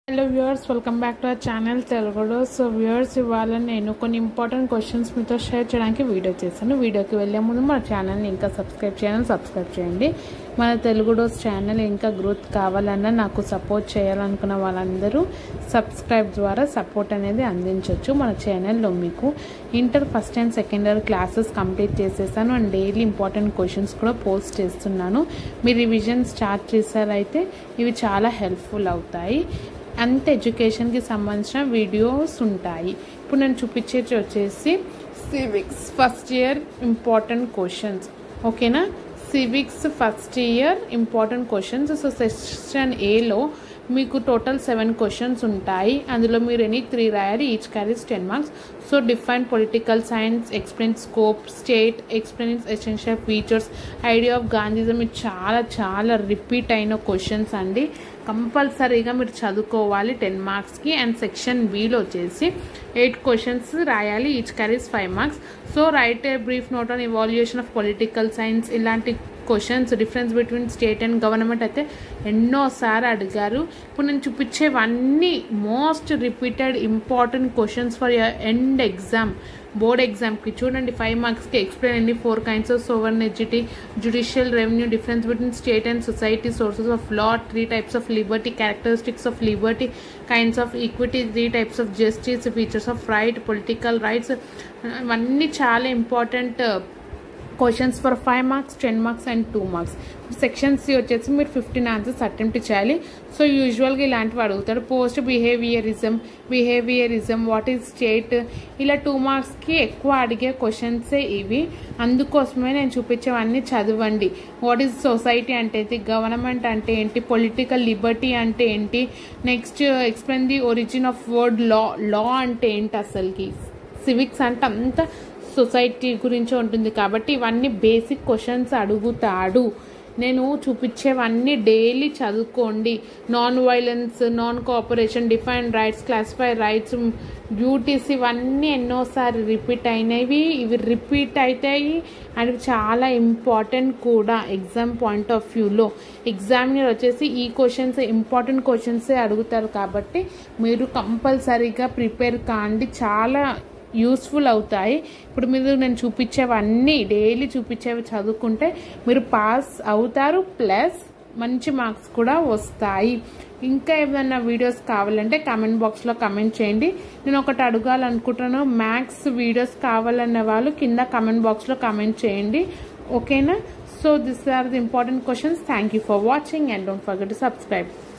hello viewers welcome back to our channel తెలుగులో so viewers ఇవాళ నేను కొన్ని ఇంపార్టెంట్ క్వశ్చన్స్ మీతో షేర్ చేయడానికి వీడియో చేశాను వీడియోకి వెళ్ళే ముందు మన ఛానల్ని ఇంకా సబ్స్క్రైబ్ చేయాలని సబ్స్క్రైబ్ చేయండి మన తెలుగు డోస్ ఛానల్ ఇంకా గ్రోత్ కావాలన్నా నాకు సపోర్ట్ చేయాలనుకున్న వాళ్ళందరూ సబ్స్క్రైబ్ ద్వారా సపోర్ట్ అనేది అందించవచ్చు మన ఛానల్లో మీకు inter first and second year classes complete చేసేసాను అండ్ డైలీ ఇంపార్టెంట్ క్వశ్చన్స్ కూడా పోస్ట్ చేస్తున్నాను మీ రివిజన్ స్టార్ట్ చేశారైతే ఇవి చాలా హెల్ప్ఫుల్ అవుతాయి అంత ఎడ్యుకేషన్కి సంబంధించిన వీడియోస్ ఉంటాయి ఇప్పుడు నేను చూపించేది వచ్చేసి civics first year important questions ఓకేనా civics first year important questions so section ఏలో మీకు టోటల్ సెవెన్ క్వశ్చన్స్ ఉంటాయి అందులో మీరు ఎనీ త్రీ రాయాలి each carries ten marks so define political science explain scope state explain essential features idea of Gandhism ఇది చాలా చాలా రిపీట్ అయిన క్వశ్చన్స్ అండి కంపల్సరీగా మీరు చదువుకోవాలి టెన్ మార్క్స్కి అండ్ సెక్షన్ బిలో వచ్చేసి ఎయిట్ క్వశ్చన్స్ రాయాలి each carries five marks so write a brief note on evaluation of political science ఇలాంటి questions difference between state and government అయితే ఎన్నోసార్లు అడిగారు ఇప్పుడు నేను చూపించేవన్నీ most repeated important questions for year end exam board ఎగ్జామ్కి చూడండి ఫైవ్ మార్క్స్కి ఎక్స్ప్లెయిన్ అండి four kinds of sovereignty judicial revenue difference between state and society sources of law three types of Liberty characteristics of liberty kinds of equity three types of justice features of right political rights ఇవన్నీ చాలా important questions for five marks ten marks and two marks sections వచ్చేసి మీరు fifteen answers attempt చేయాలి so యూజువల్గా ఇలాంటివి అడుగుతారు post behaviourism behaviourism what is state ఇలా two మార్క్స్కి ఎక్కువ అడిగే క్వశ్చన్సే ఇవి అందుకోసమే నేను చూపించేవన్నీ చదవండి వాట్ ఈజ్ సొసైటీ అంటే ఏంటి గవర్నమెంట్ అంటే ఏంటి పొలిటికల్ లిబర్టీ అంటే ఏంటి next explain the origin of word law law అంటే ఏంటి అసలుకి సివిక్స్ అంటే అంత సొసైటీ గురించి ఉంటుంది కాబట్టి ఇవన్నీ బేసిక్ క్వశ్చన్స్ అడుగుతాడు నేను చూపించేవన్నీ డైలీ చదువుకోండి non violence non cooperation define rights classify rights duties ఇవన్నీ ఎన్నోసారి రిపీట్ అయినవి ఇవి రిపీట్ అవుతాయి అండ్ చాలా ఇంపార్టెంట్ కూడా ఎగ్జామ్ పాయింట్ ఆఫ్ వ్యూలో ఎగ్జామినర్ వచ్చేసి ఈ క్వశ్చన్స్ ఇంపార్టెంట్ క్వశ్చన్సే అడుగుతారు కాబట్టి మీరు కంపల్సరీగా ప్రిపేర్ కాండి చాలా యూస్ఫుల్ అవుతాయి ఇప్పుడు మీరు నేను చూపించేవన్నీ డైలీ చూపించేవి చదువుకుంటే మీరు పాస్ అవుతారు ప్లస్ మంచి మార్క్స్ కూడా వస్తాయి ఇంకా ఏమైనా వీడియోస్ కావాలంటే కామెంట్ బాక్స్లో కమెంట్ చేయండి నేను ఒకటి అడగాలనుకుంటున్నాను మ్యాథ్స్ వీడియోస్ కావాలన్న వాళ్ళు కింద కమెంట్ బాక్స్లో కమెంట్ చేయండి ఓకేనా so this are the important questions thank you for watching and don't forget to subscribe